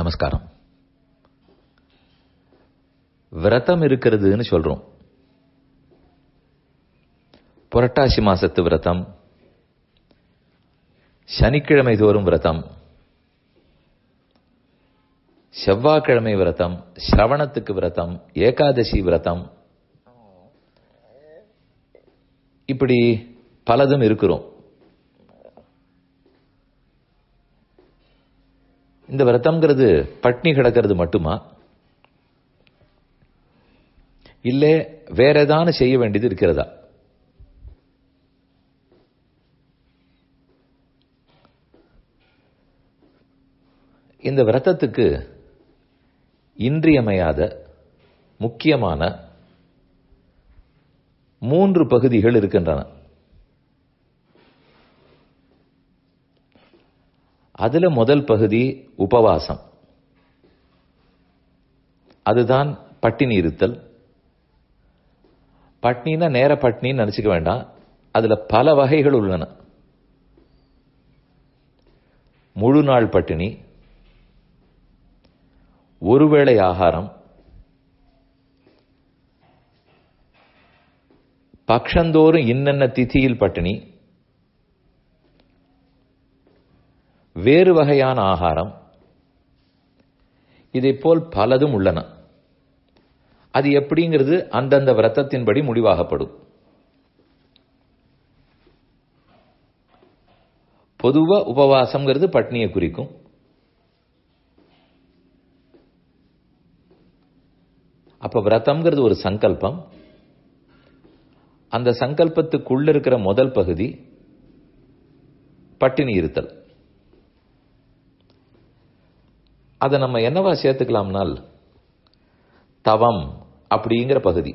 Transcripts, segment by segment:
நமஸ்காரம் விரதம் இருக்கிறதுன்னு சொல்றோம் புரட்டாசி மாசத்து விரதம் சனிக்கிழமை தோறும் விரதம் செவ்வாய்க்கிழமை விரதம் சிரவணத்துக்கு விரதம் ஏகாதசி விரதம் இப்படி பலதும் இருக்கிறோம் இந்த விரதம்ங்கிறது பட்னி கிடக்கிறது மட்டுமா இல்ல வேற ஏதானு செய்ய வேண்டியது இருக்கிறதா இந்த விரதத்துக்கு இன்றியமையாத முக்கியமான மூன்று பகுதிகள் இருக்கின்றன அதுல முதல் பகுதி உபவாசம் அதுதான் பட்டினி இருத்தல் பட்னின்னா நேர பட்னின்னு நினைச்சுக்க வேண்டாம் அதுல பல வகைகள் உள்ளன முழு நாள் பட்டினி ஒருவேளை ஆகாரம் பக்ஷந்தோறும் இன்னென்ன திதியில் பட்டினி வேறு வகையான ஆகாரம் இதை போல் பலதும் உள்ளன அது எப்படிங்கிறது அந்தந்த விரதத்தின்படி முடிவாகப்படும் பொதுவா உபவாசம்ங்கிறது பட்னியை குறிக்கும் அப்ப விரதம்ங்கிறது ஒரு சங்கல்பம் அந்த சங்கல்பத்துக்குள்ள இருக்கிற முதல் பகுதி பட்டினி இருத்தல் அதை நம்ம என்னவா சேர்த்துக்கலாம்னால் தவம் அப்படிங்கிற பகுதி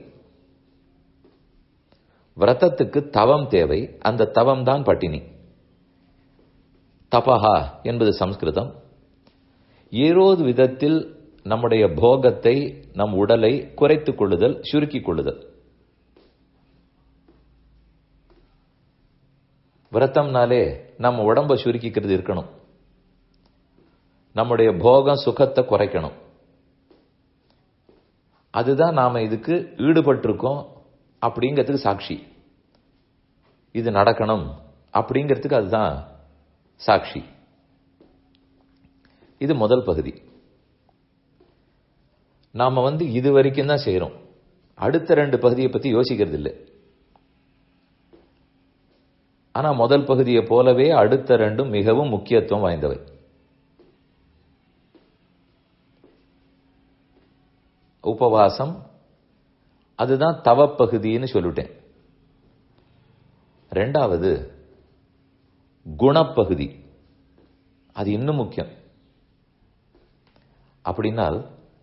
விரதத்துக்கு தவம் தேவை அந்த தவம் தான் பட்டினி தபஹா என்பது சம்ஸ்கிருதம் ஏரோது விதத்தில் நம்முடைய போகத்தை நம் உடலை குறைத்துக் கொள்ளுதல் சுருக்கிக் கொள்ளுதல் விரதம்னாலே நம்ம உடம்ப சுருக்கிக்கிறது இருக்கணும் நம்முடைய போகம் சுகத்தை குறைக்கணும் அதுதான் நாம இதுக்கு ஈடுபட்டிருக்கோம் அப்படிங்கிறதுக்கு சாட்சி இது நடக்கணும் அப்படிங்கிறதுக்கு அதுதான் சாட்சி இது முதல் பகுதி நாம வந்து இது வரைக்கும் தான் செய்யறோம் அடுத்த ரெண்டு பகுதியை பத்தி யோசிக்கிறது இல்லை ஆனா முதல் பகுதியை போலவே அடுத்த ரெண்டும் மிகவும் முக்கியத்துவம் வாய்ந்தவை உபவாசம் அதுதான் தவப்பகுதின்னு சொல்லிட்டேன் ரெண்டாவது குணப்பகுதி அது இன்னும் முக்கியம் அப்படின்னால்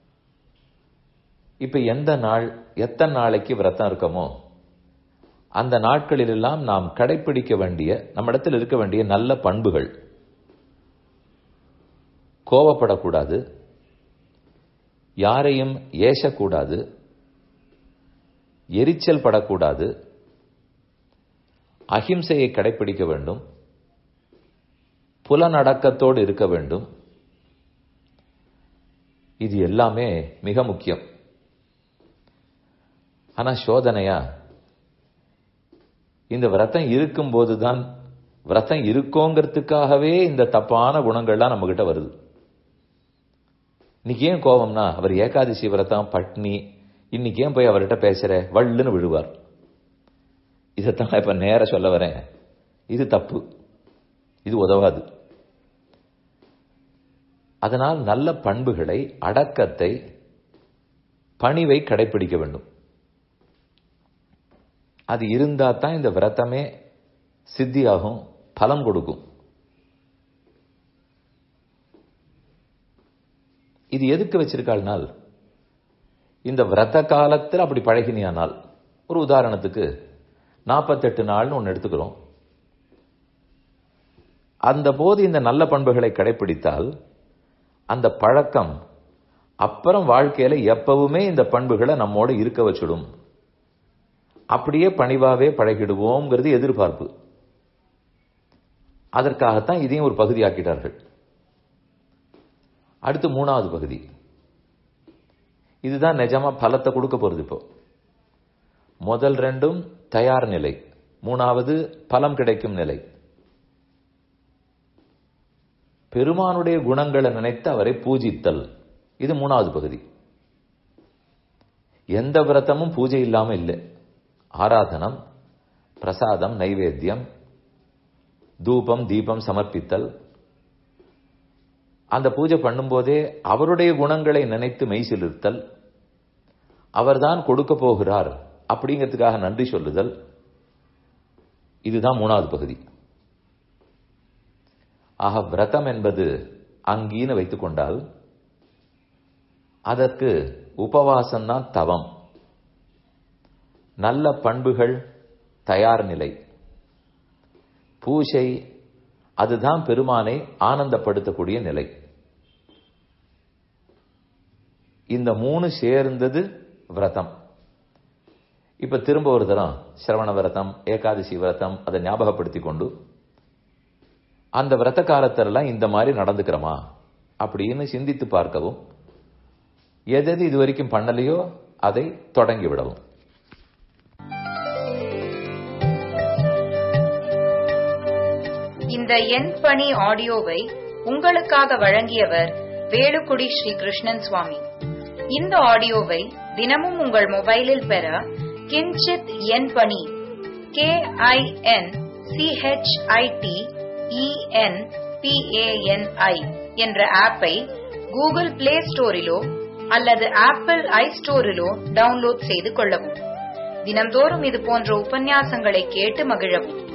இப்ப எந்த நாள் எத்தனை நாளைக்கு விரதம் இருக்கமோ அந்த நாட்களிலெல்லாம் நாம் கடைபிடிக்க வேண்டிய நம்மிடத்தில் இருக்க வேண்டிய நல்ல பண்புகள் கோவப்படக்கூடாது யாரையும் ஏசக்கூடாது எரிச்சல் படக்கூடாது அகிம்சையை கடைபிடிக்க வேண்டும் புலனடக்கத்தோடு இருக்க வேண்டும் இது எல்லாமே மிக முக்கியம் ஆனா சோதனையா இந்த விரதம் இருக்கும்போது தான் விரதம் இருக்கோங்கிறதுக்காகவே இந்த தப்பான குணங்கள்லாம் நம்ம கிட்ட வருது இன்னைக்கு ஏன் கோபம்னா அவர் ஏகாதசி விரதம் பட்னி இன்னைக்கு ஏன் போய் அவர்கிட்ட பேசுற வள்ளுன்னு விழுவார் இதைத்தான் இப்ப நேர சொல்ல வரேன் இது தப்பு இது உதவாது அதனால் நல்ல பண்புகளை அடக்கத்தை பணிவை கடைபிடிக்க வேண்டும் அது இருந்தா தான் இந்த விரதமே சித்தியாகும் பலம் கொடுக்கும் இது எதுக்கு வச்சிருக்காள்னால் இந்த விரத காலத்தில் அப்படி பழகினியானால் ஒரு உதாரணத்துக்கு நாற்பத்தெட்டு நாள்னு ஒன்று எடுத்துக்கிறோம் அந்த போது இந்த நல்ல பண்புகளை கடைபிடித்தால் அந்த பழக்கம் அப்புறம் வாழ்க்கையில எப்பவுமே இந்த பண்புகளை நம்மோட இருக்க வச்சிடும் அப்படியே பணிவாவே பழகிடுவோம்ங்கிறது எதிர்பார்ப்பு அதற்காகத்தான் இதையும் ஒரு பகுதியாக்கிட்டார்கள் அடுத்து மூணாவது பகுதி இதுதான் நிஜமா பலத்தை கொடுக்க போறது இப்போ முதல் ரெண்டும் தயார் நிலை மூணாவது பலம் கிடைக்கும் நிலை பெருமானுடைய குணங்களை நினைத்து அவரை பூஜித்தல் இது மூணாவது பகுதி எந்த விரதமும் பூஜை இல்லாம இல்லை ஆராதனம் பிரசாதம் நைவேத்தியம் தூபம் தீபம் சமர்ப்பித்தல் அந்த பூஜை பண்ணும்போதே அவருடைய குணங்களை நினைத்து மெய்சிலிருத்தல் அவர்தான் கொடுக்க போகிறார் அப்படிங்கிறதுக்காக நன்றி சொல்லுதல் இதுதான் மூணாவது பகுதி ஆக விரதம் என்பது அங்கீன்னு வைத்துக் கொண்டால் அதற்கு உபவாசம் தான் தவம் நல்ல பண்புகள் தயார் நிலை பூஜை அதுதான் பெருமானை ஆனந்தப்படுத்தக்கூடிய நிலை இந்த மூணு சேர்ந்தது விரதம் இப்ப திரும்ப ஒரு தரம் சிரவண விரதம் ஏகாதசி விரதம் அதை ஞாபகப்படுத்தி கொண்டு அந்த விரத காலத்திலலாம் இந்த மாதிரி நடந்துக்கிறோமா அப்படின்னு சிந்தித்து பார்க்கவும் எதது இது வரைக்கும் பண்ணலையோ அதை தொடங்கி விடவும் இந்த எண் பணி ஆடியோவை உங்களுக்காக வழங்கியவர் வேலுக்குடி ஸ்ரீ கிருஷ்ணன் சுவாமி இந்த ஆடியோவை தினமும் உங்கள் மொபைலில் பெற கிஞ்சித் எண் பணி கே ஐ என் சிஹெச்ஐடி இஎன் பிஏஎன்ஐ என்ற ஆப்பை கூகுள் பிளே ஸ்டோரிலோ அல்லது ஆப்பிள் ஐ ஸ்டோரிலோ டவுன்லோட் செய்து கொள்ளவும் தினம்தோறும் இது போன்ற உபன்யாசங்களை கேட்டு மகிழவும்